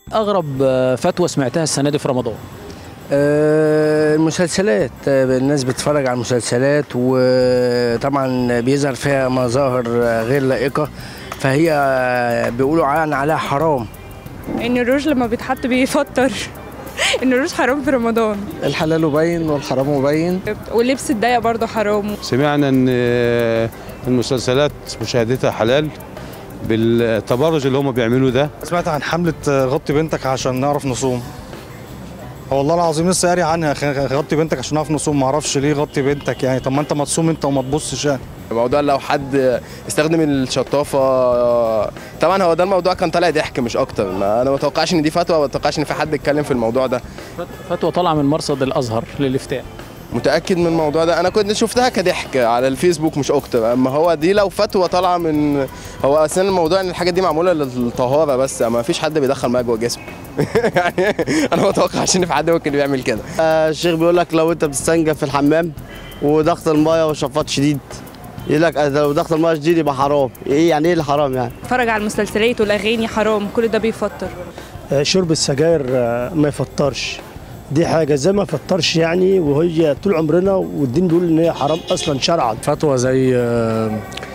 اغرب آه، فتوى سمعتها السنه دي في رمضان آه، المسلسلات آه، الناس بتتفرج على المسلسلات وطبعا بيظهر فيها مظاهر آه، غير لائقة فهي آه، بيقولوا عن عليها حرام ان الروج لما بيتحط بيفطر ان الروج حرام في رمضان الحلال مبين والحرام مبين واللبس الضيق برضه حرام سمعنا ان المسلسلات مشاهدتها حلال بالتبرج اللي هم بيعملوه ده سمعت عن حملة غطي بنتك عشان نعرف نصوم هو والله العظيم لسه قاري عنها خ- غطي بنتك عشان نعرف نصوم ما اعرفش ليه غطي بنتك يعني طب ما انت ما تصوم انت وما تبصش يعني الموضوع لو حد استخدم الشطافه طبعا هو ده الموضوع كان طالع ضحك مش اكتر ما انا ما اتوقعش ان دي فتوى ما اتوقعش ان في حد اتكلم في الموضوع ده فتوى طالعه من مرصد الازهر للافتاء متاكد من الموضوع ده انا كنت شفتها كضحك على الفيسبوك مش اكتر اما هو دي لو فتوى طالعه من هو اصلا الموضوع ان الحاجات دي معموله للطهاره بس ما فيش حد بيدخل ميه جوه جسمه يعني انا ما اتوقعش ان في حد ممكن يعمل كده الشيخ بيقول لك لو انت بتستنجى في الحمام وضغط المايه وشفاط شديد يقول لك لو ضغط المايه شديد يبقى حرام ايه يعني ايه الحرام يعني اتفرج على المسلسلات والاغاني حرام كل ده بيفطر شرب السجاير آه، ما يفطرش دي حاجه زي ما يفطرش يعني وهي طول عمرنا والدين بيقول ان هي حرام اصلا شرعا فتوى زي آه،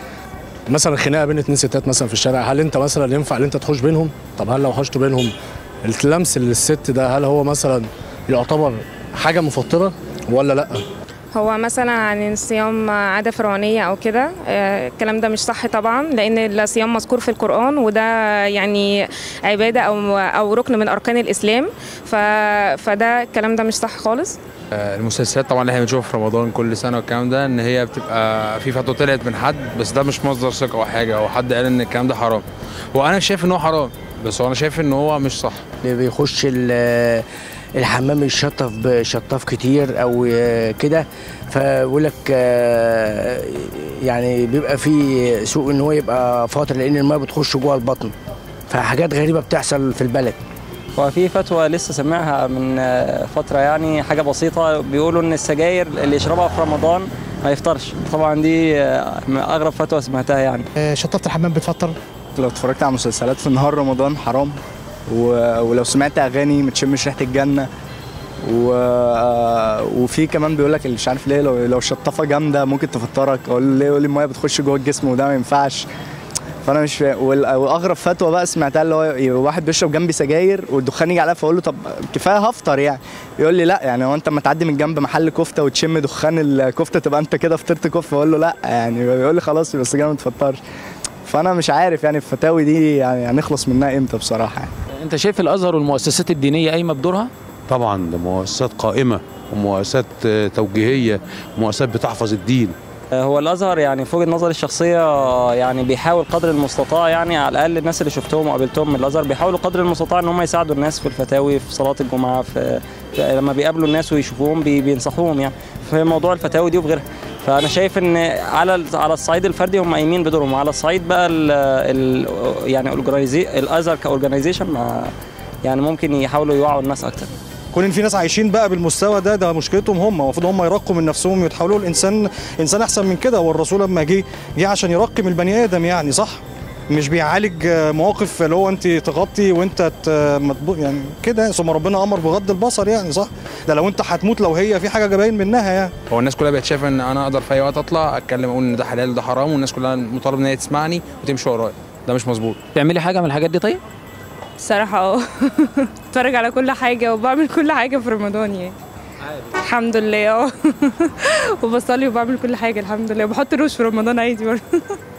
مثلا خناقه بين اتنين ستات مثلا في الشارع هل انت مثلا ينفع ان انت تخش بينهم طب هل لو حشت بينهم اللمس للست ده هل هو مثلا يعتبر حاجه مفطره ولا لا هو مثلا عن الصيام عادة فرعونية أو كده آه، الكلام ده مش صح طبعا لأن الصيام مذكور في القرآن وده يعني عبادة أو أو ركن من أركان الإسلام ف... فده الكلام ده مش صح خالص المسلسلات طبعا اللي احنا بنشوفها في رمضان كل سنه والكلام ده ان هي بتبقى في فتوى طلعت من حد بس ده مش مصدر ثقه او حاجه او حد قال ان الكلام ده حرام وانا شايف ان هو حرام بس هو انا شايف ان هو مش صح اللي بيخش ال- الحمام يشطف بشطاف كتير او آه، كده فبيقول لك آه، يعني بيبقى في سوء ان هو يبقى فاطر لان الماء بتخش جوه البطن فحاجات غريبه بتحصل في البلد هو في فتوى لسه سامعها من آه، فترة يعني حاجة بسيطة بيقولوا إن السجاير اللي يشربها في رمضان ما يفطرش طبعا دي آه، أغرب فتوى سمعتها يعني شطافة الحمام بتفطر لو اتفرجت على مسلسلات في نهار رمضان حرام و... ولو سمعت اغاني ما تشمش ريحه الجنه و... آه، وفي كمان بيقول لك مش عارف ليه لو لو الشطافه جامده ممكن تفطرك اقول له ليه يقول لي الميه بتخش جوه الجسم وده ما ينفعش فانا مش فاهم وال- واغرب فتوى بقى سمعتها اللي هو ي- واحد بيشرب جنبي سجاير والدخان يجي عليا فاقول له طب كفايه هفطر يعني يقول لي لا يعني هو انت اما تعدي من جنب محل كفته وتشم دخان الكفته تبقى انت كده فطرت كفته اقول له لا يعني بيقول لي خلاص يبقى السجاير ما تفطرش فانا مش عارف يعني الفتاوي دي يعني هنخلص منها امتى بصراحه يعني. انت شايف الازهر والمؤسسات الدينيه قايمه بدورها طبعا ده مؤسسات قائمه ومؤسسات آه، توجيهيه ومؤسسات بتحفظ الدين هو الازهر يعني في وجهه نظري الشخصيه يعني بيحاول قدر المستطاع يعني على الاقل الناس اللي شفتهم وقابلتهم من الازهر بيحاولوا قدر المستطاع ان هم يساعدوا الناس في الفتاوي في صلاه الجمعه في, في لما بيقابلوا الناس ويشوفوهم بي بينصحوهم يعني في موضوع الفتاوي دي وغيرها فانا شايف ان على ال- على الصعيد الفردي هم قايمين بدورهم وعلى الصعيد بقى ال ال يعني organiza- الازهر كاورجنايزيشن مع يعني ممكن يحاولوا يوعوا الناس اكتر كون ان في ناس عايشين بقى بالمستوى ده ده مشكلتهم هم المفروض هم يرقوا من نفسهم ويتحولوا الانسان انسان احسن من كده والرسول لما جه جه عشان يرقي من البني ادم يعني صح مش بيعالج آه، مواقف اللي هو انت تغطي وانت ت- مطبوع يعني كده ثم ربنا امر بغض البصر يعني صح ده لو انت هتموت لو هي في حاجه باين منها يعني هو الناس كلها بقت شايفه ان انا اقدر في اي وقت اطلع اتكلم اقول ان ده حلال وده حرام والناس كلها مطالب ان هي تسمعني وتمشي ورايا ده مش مظبوط تعملي حاجه من الحاجات دي طيب الصراحة اه اتفرج على كل حاجة وبعمل كل حاجة في رمضان يعني الحمد لله اه وبصلي وبعمل كل حاجة الحمد لله وبحط روش في رمضان عادي برضه